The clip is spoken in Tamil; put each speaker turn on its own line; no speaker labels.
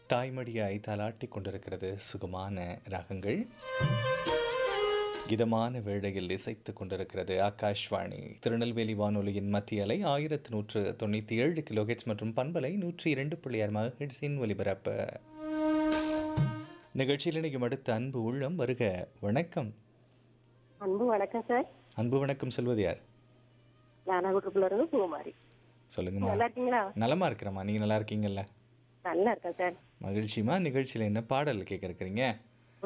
தாய்மடியாய் தாலாட்டி கொண்டிருக்கிறது சுகமான ராகங்கள் இதமான வேளையில் இசைத்து கொண்டிருக்கிறது ஆகாஷ்வாணி திருநெல்வேலி வானொலியின் மத்திய அலை ஆயிரத்து நூற்று தொண்ணூற்றி ஏழு கிலோஹெட்ஸ் மற்றும் பண்பலை நூற்றி இரண்டு புள்ளி ஆறு மகஹெட்ஸின் ஒலிபரப்பு நிகழ்ச்சியில் இணையும் அடுத்த அன்பு உள்ளம் வருக வணக்கம்
அன்பு வணக்கம் சார்
அன்பு வணக்கம் சொல்வது யார்
நானாகுட்டுக்குள்ள இருந்து பூமாரி
சொல்லுங்கம்மா
நல்லா இருக்கீங்களா
நலமா இருக்கிறம்மா நீங்க நல்லா இருக்கீங்கல்ல
நல்லா இருக்கேன் சார்
மகிழ்ச்சிமா நிகழ்ச்சியில் என்ன பாடல் கேட்க இருக்கிறீங்க